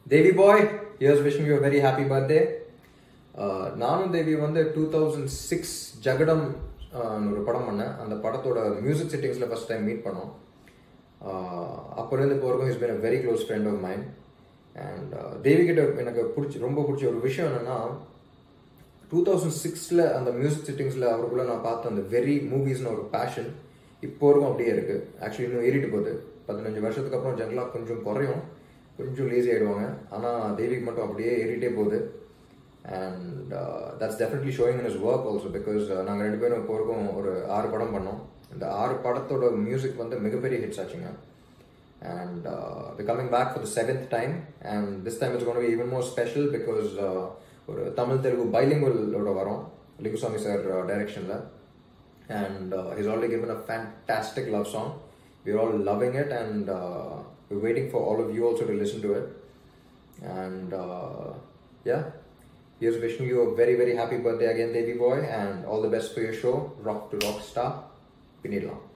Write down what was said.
தேவி பாய் here's wishing you very happy birthday நானும் தேவி வந்து டூ தௌசண்ட் சிக்ஸ் ஜகடம் ஆஹ், ஒரு படம் பண்ணேன் அந்த படத்தோட மியூசிக் செட்டிங்ஸில் ஃபர்ஸ்ட் டைம் மீட் பண்ணோம் அப்போலேருந்து இப்போ வரைக்கும் is been a very close friend of mine and Devi கிட்ட எனக்கு பிடிச்சி ரொம்ப பிடிச்ச ஒரு விஷயம் என்னன்னா டூ தௌசண்ட் சிக்ஸில் அந்த மியூசிக் செட்டிங்ஸில் அவருக்குள்ள நான் பார்த்த அந்த வெரி மூவிஸ்னு ஒரு பேஷன் இப்போ வரைக்கும் அப்படியே இருக்கு ஆக்சுவலி இன்னும் ஏறிட்டு போகுது பதினஞ்சு வருஷத்துக்கு அப்புறம் ஜென்ரலாக கொஞ்சம் குறையும் கொஞ்சம் லேசி ஆயிடுவாங்க ஆனால் தேவிக்கு மட்டும் அப்படியே ஏறிட்டே போகுது and that's definitely showing in is work also because நாங்கள் ரெண்டு பேரும் இப்போ வரைக்கும் ஒரு ஆறு படம் பண்ணோம் இந்த ஆறு படத்தோட மியூசிக் வந்து மிகப்பெரிய ஹிட்ஸ் ஆச்சுங்க and uh, we're coming back for the seventh time and this time it's going to be even more special because uh, ஒரு தமிழ் தெலுங்கு பைலிங்குவலோட வரோம் லிங்குசாமி சார் டைரக்ஷனில் and uh, he's already given a fantastic love song we're all loving it and uh, we're waiting for all of you also to listen to it and uh, yeah here's wishing you a very very happy birthday again Devi boy and all the best for your show rock to rock star Pinidlam